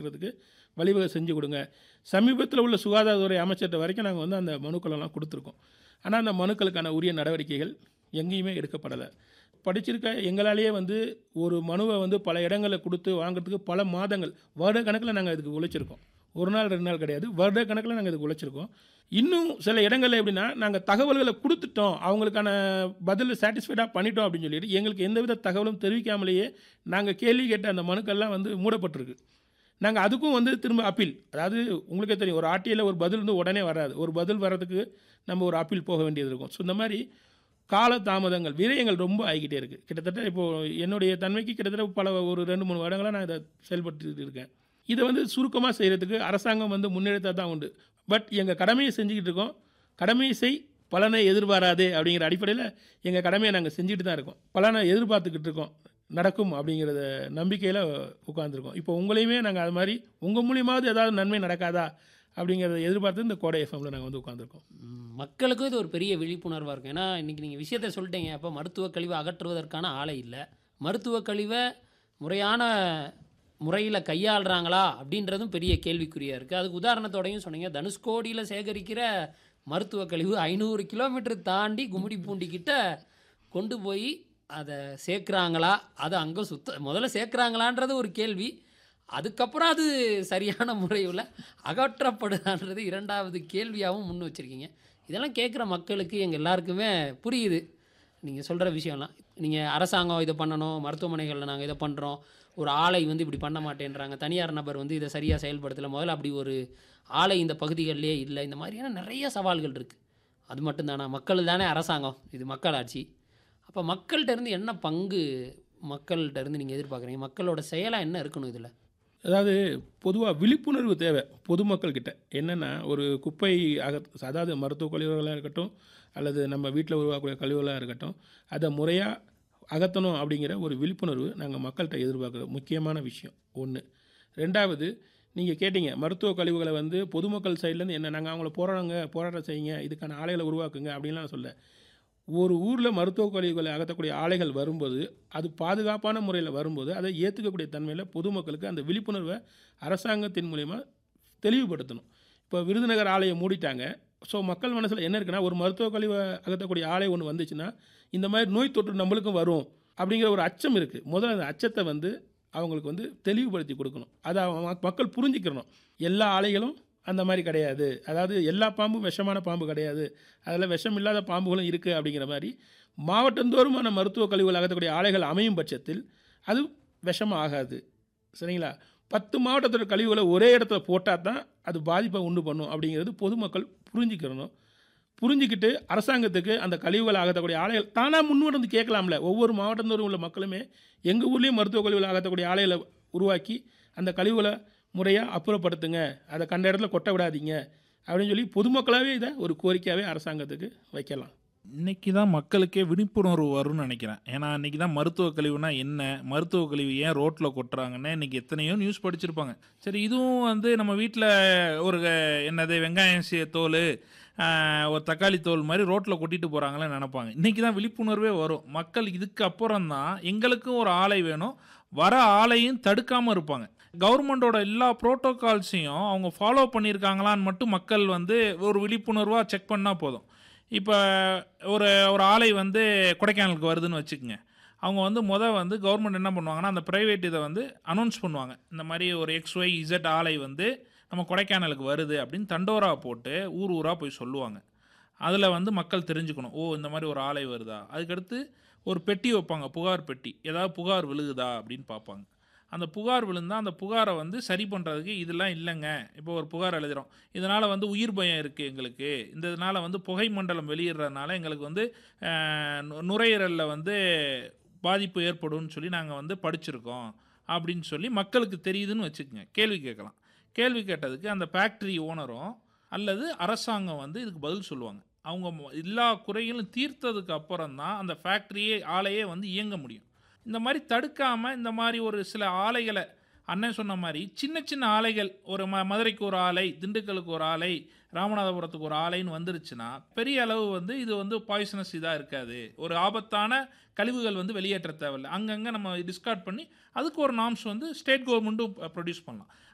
செய்கிறதுக்கு வழிவகை செஞ்சு கொடுங்க சமீபத்தில் உள்ள சுகாதாரத்துறை அமைச்சர்கிட்ட வரைக்கும் நாங்கள் வந்து அந்த மனுக்களெல்லாம் கொடுத்துருக்கோம் ஆனால் அந்த மனுக்களுக்கான உரிய நடவடிக்கைகள் எங்கேயுமே எடுக்கப்படலை படிச்சிருக்க எங்களாலேயே வந்து ஒரு மனுவை வந்து பல இடங்களில் கொடுத்து வாங்குறதுக்கு பல மாதங்கள் வருட கணக்கில் நாங்கள் இதுக்கு உழைச்சிருக்கோம் ஒரு நாள் ரெண்டு நாள் கிடையாது வருட கணக்கில் நாங்கள் இதுக்கு உழைச்சிருக்கோம் இன்னும் சில இடங்களில் எப்படின்னா நாங்கள் தகவல்களை கொடுத்துட்டோம் அவங்களுக்கான பதில் சாட்டிஸ்ஃபைடாக பண்ணிட்டோம் அப்படின்னு சொல்லிட்டு எங்களுக்கு எந்தவித தகவலும் தெரிவிக்காமலேயே நாங்கள் கேள்வி கேட்ட அந்த மனுக்கள்லாம் வந்து மூடப்பட்டிருக்கு நாங்கள் அதுக்கும் வந்து திரும்ப அப்பீல் அதாவது உங்களுக்கே தெரியும் ஒரு ஆர்டிஐயில் ஒரு பதில் வந்து உடனே வராது ஒரு பதில் வர்றதுக்கு நம்ம ஒரு அப்பீல் போக வேண்டியது இருக்கும் ஸோ இந்த மாதிரி கால தாமதங்கள் விரயங்கள் ரொம்ப ஆகிக்கிட்டே இருக்குது கிட்டத்தட்ட இப்போது என்னுடைய தன்மைக்கு கிட்டத்தட்ட பல ஒரு ரெண்டு மூணு வருடங்களாக நான் இதை செயல்பட்டு இருக்கேன் இதை வந்து சுருக்கமாக செய்கிறதுக்கு அரசாங்கம் வந்து முன்னெடுத்தால் தான் உண்டு பட் எங்கள் கடமையை செஞ்சுக்கிட்டு இருக்கோம் கடமையை செய் பலனை எதிர்பாராதே அப்படிங்கிற அடிப்படையில் எங்கள் கடமையை நாங்கள் செஞ்சுட்டு தான் இருக்கோம் பலனை எதிர்பார்த்துக்கிட்டு இருக்கோம் நடக்கும் அப்படிங்கிறத நம்பிக்கையில் உட்காந்துருக்கோம் இப்போ உங்களையுமே நாங்கள் அது மாதிரி உங்கள் மூலியமாவது ஏதாவது நன்மை நடக்காதா அப்படிங்கிறத எதிர்பார்த்து இந்த கோடை எஃப்எம்ல நாங்கள் வந்து உட்காந்துருக்கோம் ம், மக்களுக்கும் இது ஒரு பெரிய விழிப்புணர்வாக இருக்கும் ஏன்னா இன்றைக்கி நீங்கள் விஷயத்த சொல்லிட்டீங்க அப்போ மருத்துவ கழிவை அகற்றுவதற்கான ஆலை இல்லை மருத்துவ கழிவை முறையான முறையில் கையாளுறாங்களா அப்படின்றதும் பெரிய கேள்விக்குறியாக இருக்குது அதுக்கு உதாரணத்தோடையும் சொன்னீங்க தனுஷ்கோடியில் சேகரிக்கிற மருத்துவ கழிவு ஐநூறு கிலோமீட்டர் தாண்டி கும்மிடி பூண்டிக்கிட்ட கொண்டு போய் அதை சேர்க்குறாங்களா அது அங்கே சுத்த முதல்ல சேர்க்குறாங்களான்றது ஒரு கேள்வி அதுக்கப்புறம் அது சரியான முறையில் அகற்றப்படுதான்றது இரண்டாவது கேள்வியாகவும் முன் வச்சுருக்கீங்க இதெல்லாம் கேட்குற மக்களுக்கு எங்கள் எல்லாருக்குமே புரியுது நீங்கள் சொல்கிற விஷயம்லாம் நீங்கள் அரசாங்கம் இதை பண்ணணும் மருத்துவமனைகளில் நாங்கள் இதை பண்ணுறோம் ஒரு ஆலை வந்து இப்படி பண்ண மாட்டேன்றாங்க தனியார் நபர் வந்து இதை சரியாக செயல்படுத்தலை முதல்ல அப்படி ஒரு ஆலை இந்த பகுதிகளிலே இல்லை இந்த மாதிரியான நிறைய சவால்கள் இருக்குது அது மட்டும்தானா மக்கள் தானே அரசாங்கம் இது மக்களாட்சி அப்போ மக்கள்கிட்ட இருந்து என்ன பங்கு மக்கள்கிட்ட இருந்து நீங்கள் எதிர்பார்க்குறீங்க மக்களோட செயலாக என்ன இருக்கணும் இதில் அதாவது பொதுவாக விழிப்புணர்வு தேவை பொதுமக்கள்கிட்ட என்னென்னா ஒரு குப்பை அக அதாவது மருத்துவ கழிவுகளாக இருக்கட்டும் அல்லது நம்ம வீட்டில் உருவாக்கக்கூடிய கழிவுகளாக இருக்கட்டும் அதை முறையாக அகற்றணும் அப்படிங்கிற ஒரு விழிப்புணர்வு நாங்கள் மக்கள்கிட்ட எதிர்பார்க்குற முக்கியமான விஷயம் ஒன்று ரெண்டாவது நீங்கள் கேட்டீங்க மருத்துவ கழிவுகளை வந்து பொதுமக்கள் சைட்லேருந்து என்ன நாங்கள் அவங்கள போராடுங்க போராட்டம் செய்யுங்க இதுக்கான ஆலைகளை உருவாக்குங்க அப்படின்லாம் சொல்ல ஒரு ஊரில் மருத்துவ கழிவுகளை அகற்றக்கூடிய ஆலைகள் வரும்போது அது பாதுகாப்பான முறையில் வரும்போது அதை ஏற்றுக்கக்கூடிய தன்மையில் பொதுமக்களுக்கு அந்த விழிப்புணர்வை அரசாங்கத்தின் மூலயமா தெளிவுபடுத்தணும் இப்போ விருதுநகர் ஆலையை மூடிட்டாங்க ஸோ மக்கள் மனசில் என்ன இருக்குன்னா ஒரு மருத்துவ கழிவை அகற்றக்கூடிய ஆலை ஒன்று வந்துச்சுன்னா இந்த மாதிரி நோய் தொற்று நம்மளுக்கும் வரும் அப்படிங்கிற ஒரு அச்சம் இருக்குது முதல்ல அந்த அச்சத்தை வந்து அவங்களுக்கு வந்து தெளிவுபடுத்தி கொடுக்கணும் அதை அவங்க மக்கள் புரிஞ்சுக்கிறணும் எல்லா ஆலைகளும் அந்த மாதிரி கிடையாது அதாவது எல்லா பாம்பும் விஷமான பாம்பு கிடையாது அதில் விஷம் இல்லாத பாம்புகளும் இருக்குது அப்படிங்கிற மாதிரி மாவட்டந்தோறுமான மருத்துவ கழிவுகள் அகற்றக்கூடிய ஆலைகள் அமையும் பட்சத்தில் அது விஷமாக ஆகாது சரிங்களா பத்து மாவட்டத்தோட கழிவுகளை ஒரே இடத்துல போட்டால் தான் அது பாதிப்பை உண்டு பண்ணும் அப்படிங்கிறது பொதுமக்கள் புரிஞ்சுக்கிறணும் புரிஞ்சுக்கிட்டு அரசாங்கத்துக்கு அந்த கழிவுகளை அகற்றக்கூடிய ஆலைகள் தானாக முன்வந்து கேட்கலாம்ல ஒவ்வொரு மாவட்டந்தோறும் உள்ள மக்களுமே எங்கள் ஊர்லேயும் மருத்துவ கழிவுகளை அகற்றக்கூடிய ஆலைகளை உருவாக்கி அந்த கழிவுகளை முறையாக அப்புறப்படுத்துங்க அதை கண்ட இடத்துல கொட்ட விடாதீங்க அப்படின்னு சொல்லி பொதுமக்களாகவே இதை ஒரு கோரிக்கையாகவே அரசாங்கத்துக்கு வைக்கலாம் இன்னைக்கு தான் மக்களுக்கே விழிப்புணர்வு வரும்னு நினைக்கிறேன் ஏன்னா இன்னைக்கு தான் மருத்துவ கழிவுனா என்ன மருத்துவ கழிவு ஏன் ரோட்டில் கொட்டுறாங்கன்னு இன்னைக்கு எத்தனையோ நியூஸ் படிச்சிருப்பாங்க சரி இதுவும் வந்து நம்ம வீட்டில் ஒரு அஹ், என்னது வெங்காயம் சீ- தோல் ஆஹ், ஒரு தக்காளி தோல் மாதிரி ரோட்டில் கொட்டிட்டு போகிறாங்களேன்னு நினைப்பாங்க இன்னைக்கு தான் விழிப்புணர்வே வரும் மக்கள் இதுக்கு அப்புறம் தான் எங்களுக்கும் ஒரு ஆலை வேணும் வர ஆலையும் தடுக்காமல் இருப்பாங்க கவர்மெண்டோட எல்லா ப்ரோட்டோகால்ஸையும் அவங்க ஃபாலோ பண்ணியிருக்காங்களான்னு மட்டும் மக்கள் வந்து ஒரு விழிப்புணர்வாக செக் பண்ணால் போதும் இப்போ ஒரு ஒரு ஆலை வந்து கொடைக்கானலுக்கு வருதுன்னு வச்சுக்கோங்க அவங்க வந்து மொதல் வந்து கவர்மெண்ட் என்ன பண்ணுவாங்கன்னா அந்த ப்ரைவேட் இதை வந்து அனௌன்ஸ் பண்ணுவாங்க இந்த மாதிரி ஒரு எக்ஸ் ஒய் இசட் ஆலை வந்து நம்ம கொடைக்கானலுக்கு வருது அப்படின்னு தண்டோரா போட்டு ஊர் ஊராக போய் சொல்லுவாங்க அதில் வந்து மக்கள் தெரிஞ்சுக்கணும் ஓ இந்த மாதிரி ஒரு ஆலை வருதா அதுக்கடுத்து ஒரு பெட்டி வைப்பாங்க புகார் பெட்டி ஏதாவது புகார் விழுகுதா அப்படின்னு பார்ப்பாங்க அந்த புகார் விழுந்தா அந்த புகாரை வந்து சரி பண்ணுறதுக்கு இதெல்லாம் இல்லைங்க இப்போ ஒரு புகார் எழுதுகிறோம் இதனால் வந்து உயிர் பயம் இருக்குது எங்களுக்கு இந்த இதனால் வந்து புகை மண்டலம் வெளியிடுறதுனால எங்களுக்கு வந்து ஆஹ், நு- நுரையீரலில் வந்து பாதிப்பு ஏற்படும்னு சொல்லி நாங்கள் வந்து படிச்சிருக்கோம் அப்படின்னு சொல்லி மக்களுக்கு தெரியுதுன்னு வச்சுக்கோங்க கேள்வி கேட்கலாம் கேள்வி கேட்டதுக்கு அந்த ஃபேக்ட்ரி ஓனரும் அல்லது அரசாங்கம் வந்து இதுக்கு பதில் சொல்லுவாங்க அவங்க மொ- எல்லா குறைகளும் தீர்த்ததுக்கு அப்புறம் தான் அந்த ஃபேக்ட்ரியே ஆலையே வந்து இயங்க முடியும் இந்த மாதிரி தடுக்காமல் இந்த மாதிரி ஒரு சில ஆலைகளை அண்ணன் சொன்ன மாதிரி சின்ன சின்ன ஆலைகள் ஒரு ம மதுரைக்கு ஒரு ஆலை திண்டுக்கலுக்கு ஒரு ஆலை ராமநாதபுரத்துக்கு ஒரு ஆலைன்னு வந்துருச்சுன்னா பெரிய அளவு வந்து இது வந்து பாய்சனஸ் இதாக இருக்காது ஒரு ஆபத்தான கழிவுகள் வந்து வெளியேற்ற தேவையில்லை அங்கங்கே நம்ம டிஸ்கார்ட் பண்ணி அதுக்கு ஒரு நாம்ஸ் வந்து ஸ்டேட் கவர்மெண்ட்டும் ப்ரொடியூஸ் பண்ணலாம்